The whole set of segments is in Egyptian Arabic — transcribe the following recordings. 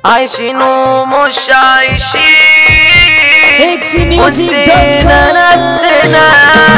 عايشين ومش عايشين وسينا نفسنا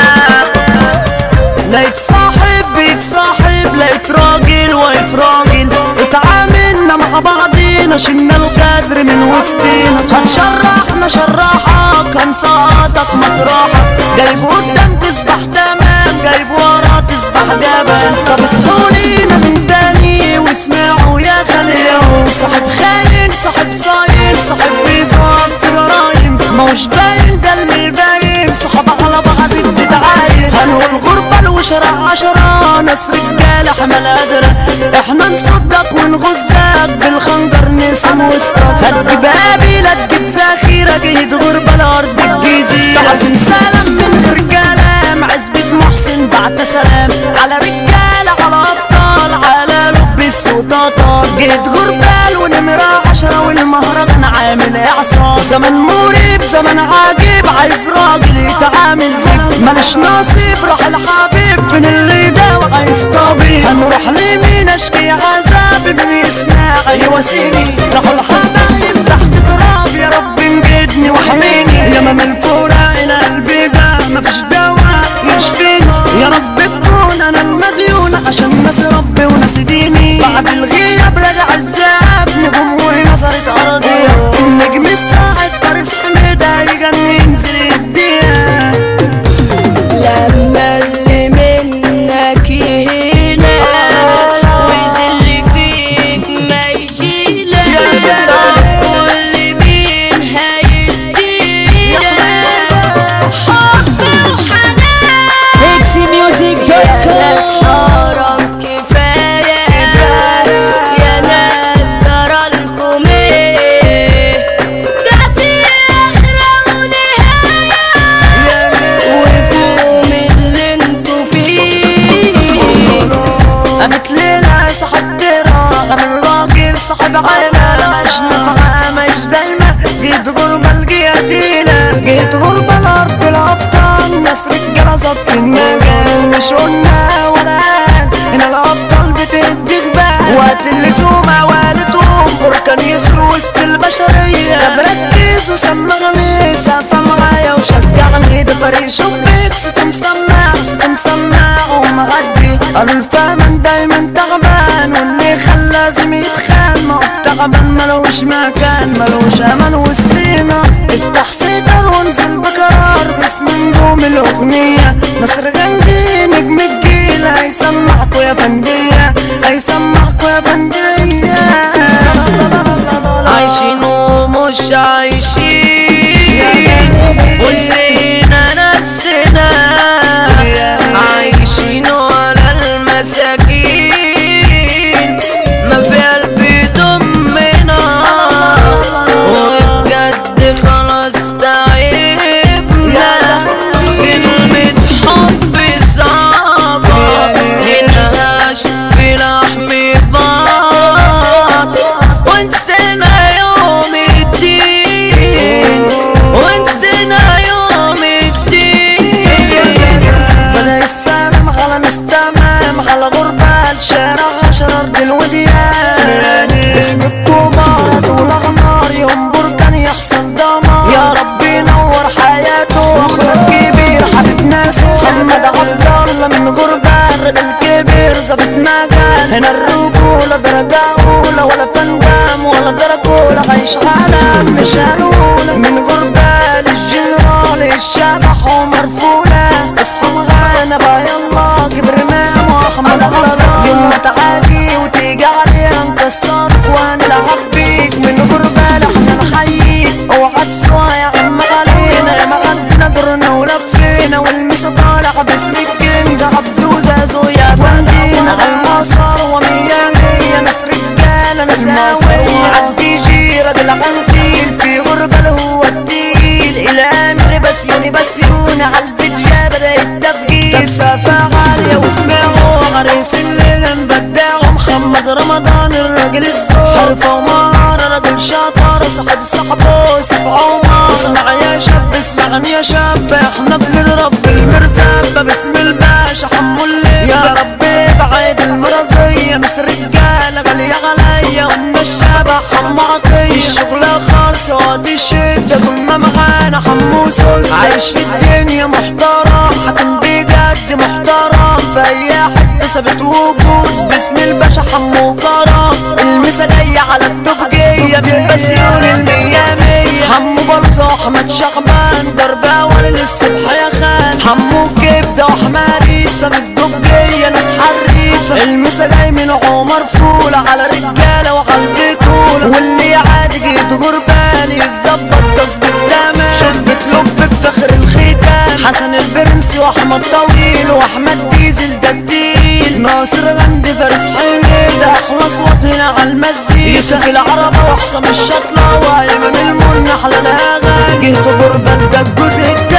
لقيت صاحب بيتصاحب لقيت راجل واقف راجل اتعاملنا مع بعضينا شلنا الغدر من وسطينا هتشرحنا شرحك هنسقطك مطرحك جايب قدام تصبح تمام جايب ورا تصبح جبل طب اصحوا لينا من تاني واسمعوا يا خليهم صاحب خاين صاحب صاير صاحب بيزور في جرايم موش باين ده اللي باين صحاب على بعض بتتعاير هنقول غربة الوشرة عشرة ناس رجالة حمل قادرة احنا نصدق ونغزك بالخنجر نسم وسطك هتجيب قابل هتجيب ذخيرة جهد غربة لأرض الجزيرة تعظيم سلام من غير كلام عزبة محسن بعت سلام على رجالة على أبطال على لب السلطات جهد غربال ونمرة عشرة والمهرجان عامل إعصار زمن مريب زمن عاجب عايز راجل يتعامل بيك مالش نصيب روح الحبيب فين اللي يداوي عايز طبيب هنروح لمين اشكي عذاب من يسمع يواسيني راحوا الحبايب تحت تراب يا رب انجدني واحميني ياما من فراقنا قلبي ده مفيش دواء يشفيني يا رب تكون انا المديون عشان ناس ربي وناس ديني بعد الغياب رجع الذهب نجوم ونظرت ارضيه النجم الساعد فارس حميدة يجني ينزل يديها لما اللي منك يهينا ويزل فيك ما يشيلك واللي مين هيدينا حب وحنان اكسي ميوزك دوت كوم حرام كفاية يا ناس جرالكم ايه ده في آخرة ونهاية وفوق من اللي انتوا فيه قامت ليلة صاحب ترى غير الراجل صاحب عيلة مش نافعة مش دايمة جيت غربة الجياتيلة جيت غربة الأرض الأبطال ناس رجالة ظبط المجال مش قلنا ولا قال هنا الأبطال بتدي جبال وقت اللزوم والدهم بركان يسروا وسط البشرية طب ركز وسمع غميسة معايا وشجعني ده فريق شبيك ست مسمع ست مسمع ومعدي قالوا الفهمان دايما تعبان واللي خلى لازم يتخان ما هو التعبان ملوش مكان ملوش امان وسطينا افتح سيطر وانزل بقرار باسم نجوم الاغنية نصر غنجي نجم الجيل هيسمعكوا يا فندية هيسمعكوا يا فندية عايشين ومش عايشين ونسينا نفسنا عايشين على المساكين ما في قلبي دمنا وبجد خلاص تعبنا كلمة حب صعبة منهاش في لحم بعض ونسينا يوم الدين ونسينا يوم الدين بدا السلام على ناس تمام على غربة الشارع عشر أرض الوديان اسم الطوبات والأغمار يوم بركان يحصل دمار يا رب ينور حياته أخونا الكبير حبيب ناسه محمد عبد الله من غربة الراجل الكبير ظابط مجال هنا الرجولة درجة أولى ولا فنجام ولا درجولة عايش عالم مش هنقول من غربة للجنرال الشبح ومرفولة اصحوا معانا بقى يلا كبر مام واحمد الله يوم ما تعادي وتيجي عليها نكسرك وهنلعب بيك من غربة احنا نحييك اوعى تسوى يا عم علينا يا ما عندنا درنا ولفينا والمس طالع باسم الجند عبدو زازو يا فندينا على المسار ومية مية ناس رجالة ناس هاوية عالدي جي راجل عنتيل في غربة اللي هو التقيل الامر بس يوني بس يوني عالبيت جا بدا التفجير طب سافة عالية واسمعوا عريس الليلة نبدعوا محمد رمضان الراجل الزور حرفة ومهارة راجل شاطر صاحب صاحبه سيف عمر اسمع يا شاب اسمعني يا شاب احنا بنضرب بالمرزبة باسم الباشا حمو الليل يا رب ابعد المرضية مس رجالة غالية عليا ام الشاب فرح حمو عطية الشغلة خالصة وادي الشدة كنا معانا حمو سوس عايش في الدنيا محترم حكم بجد محترم في اي حتة ثابت وجود باسم الباشا حمو كرم المسا جاية على التوبجية من بسيون المية مية حمو بلطة احمد شعبان ضرب اول للصبح يا خان حمو كبدة وحماريسة من الدوبجية ناس حريفة المسا جاي من عمر فولة على رجالة وعلى البطولة واللي عادي جيت غربالي يتظبط تظبيط تمام شبة لبك فخر الختام حسن البرنسي واحمد طويل واحمد ديزل ده التقيل ناصر غندي فارس حميد احلى صوت هنا على المزيكا يوسف العربة وحسام الشطلة وايمن المنة احلى الاغاني جهد غربة ده الجزء التاني